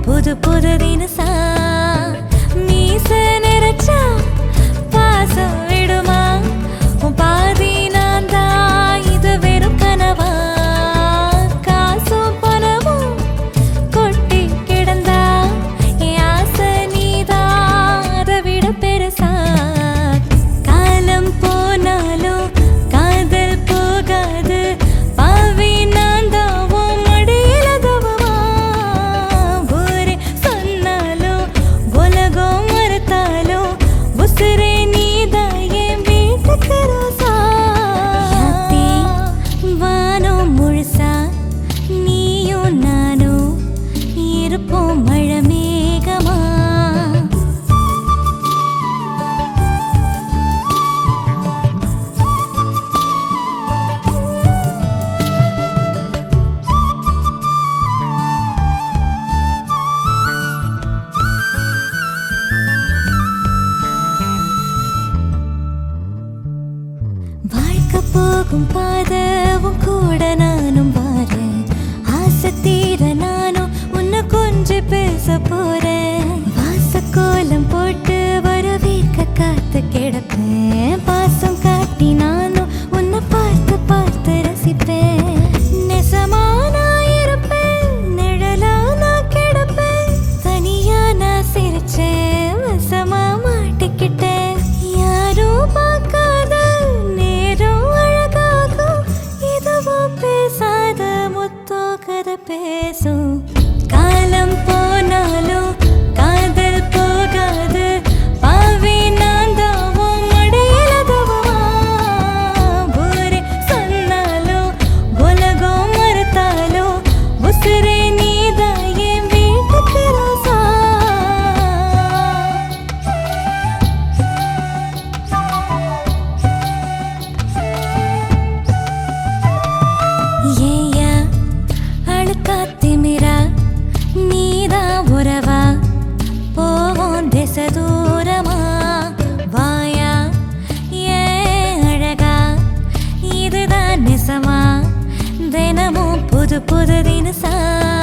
புது புது தினசா மீச நிறைச்சா பாசம் விடுமா உன் பாதி நான் தான் இது வெறும் கனவா காசும் பணமும் கொட்டி கிடந்தா என் ஆசை நீதான் அதை விட பெருசா காலம் போனாலும் காதல் போகாது பாவி நான் தான் உன் மடியில தவமா ஊரே சொன்னாலும் உலகம் மறுத்தாலும் உசுரே நீதான் என் வீட்டுக்கு ரோசா வானம் முழுசா நீயும் நானும் இருப்போம் மழை மேகமா வாழ்க்கை போகும் பாதவும் கூட நானும் வாரேன் ஆசை தீர நானும் உன்னை கொஞ்சம் பேச போறேன் வாச கோலம் போட்டு வரவேற்க காத்து கிடப்பேன் பாசம் காட்டி நானும் உன்னை பார்த்து பார்த்து ரசிப்பேன் நெசமா நான் இருப்பேன் நிழலா நான் கிடப்பேன் தனியா நான் சிரிச்சேன் வசமா மாட்டிக்கிட்டேன் யாரும் பார்க்காத நேரம் அழகாகும் இதுவும் பேசாத முத்தோ கதை பேசும் காலம் போனாலும் காதல் போகாது பாவி நான் தான் உன் மடியில தவமா ஊரே சொன்னாலும் உலகம் மறுத்தாலும் உசுரே நீதான் என் வீட்டுக்கு ரோசா ஏயா அழுக்கா திமிரா நீதான் உறவா போவோம் திச தூரமா வாயா ஏன் அழகா இதுதான் நெசமா தினமும் புது புது தினசா